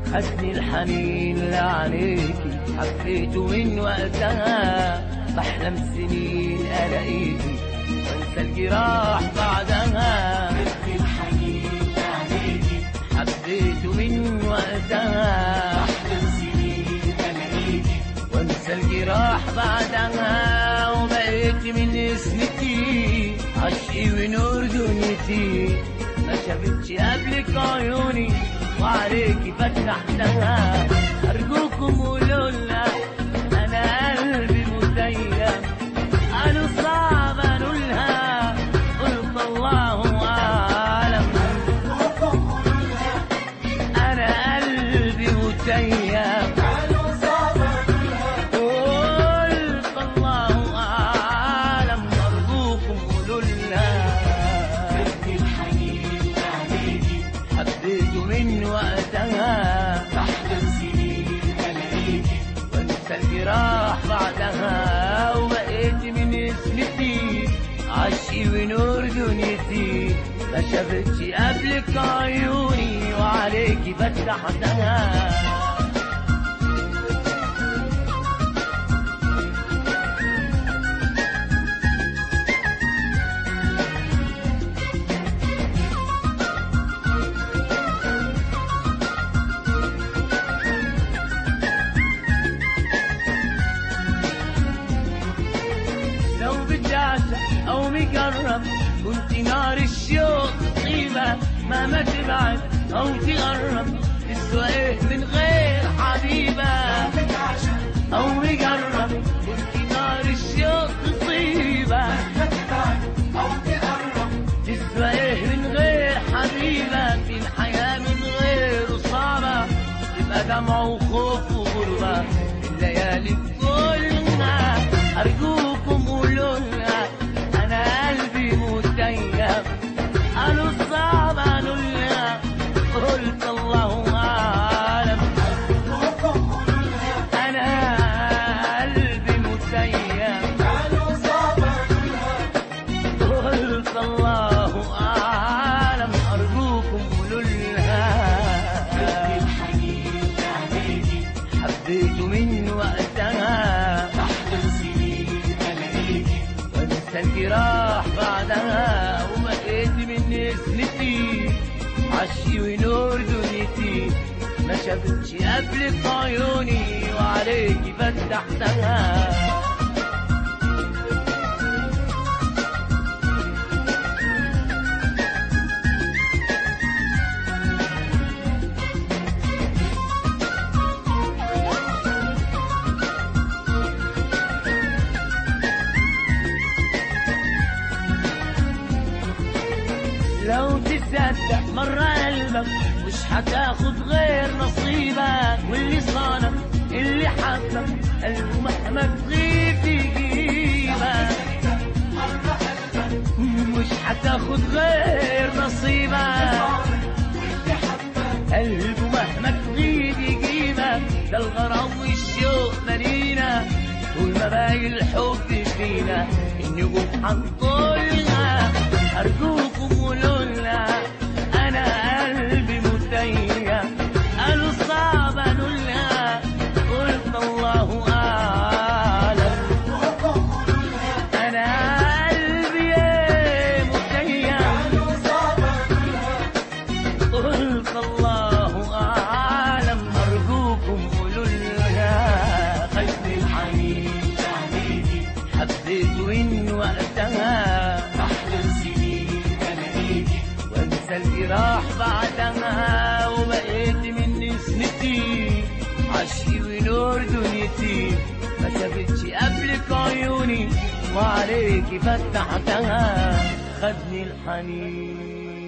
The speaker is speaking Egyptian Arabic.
خدني الحنين لعليكي حبيته من وقتها بحلم سنين الاقيكي وانسى الجراح بعدها خدني الحنين لعليكي حبيته من وقتها أحلم سنين ألاقيكي وانسى الجراح بعدها وبقيت من اسمتي عشقي ونور دنيتي ما شافتش قبلك عيوني وعليكي فتحتها ارجوكم قولوا لها انا قلبي متيم قالوا صعب انولها قلت الله اعلم انا قلبي متيم قالوا صعب قلت الله أعلم أرجوكم قولوا لها خدني الحنين لعليكي حبيته من وقتها أحلم سنين ألاقيكي وانسى الجراح بعدها وبقيت من اسمتي عشقي ونور دنيتي ما شافتش قبلك عيوني وعليكي فتحتها لو بتعشق او مجرب كنت نار الشوق طيبة مهما تبعد او تقرب تسوى ايه من غير حبيبة بتعشق او مجرب كنت نار الشوق طيبة تبعد أو تقرب تسوى ايه من غير حبيبة في الحياة من غير صعبة تبقى دمع وخوف وغربة الليالي كلها أرجوكم قولوا لها أنا قلبي متيم قالوا صعب قالوا لها قلت الله أعلم أنا قلبي متيم قالوا صعب قلت الله أعلم أرجوكم قولوا لها الحنين لعليكي حبيته من وقتها أحلم سنين ألاقيكي وانسى الجراح بعدها وبقيت من نسلتي عشي ونور دنيتي ما شافتش قبلك عيوني وعليكي فتحتها لو تصدق مرة قلبك مش هتاخد غير نصيبك واللي صانك اللي حبك قلبه مهما تغيب يجيبك مش هتاخد غير نصيبك قلبه مهما تغيب يجيبك ده الغرام والشوق مالينا طول ما باقي الحب فينا النجوم هنطولها أرجوكم قولوا لها أنا قلبي متيم قالوا صعب أقول لها قلت الله أعلم أنا قلبي متيم قلت الله أعلم أرجوكم قولوا لها خير الحنين لعليكي حبيت وين وقتها أحلم سنين ألاقيكي وانسى الجراح بعدها وبقيت من نسمتي عشقي ونور دنيتي ما شافتش قبلك عيوني وعليكي فتحتها خدني الحنين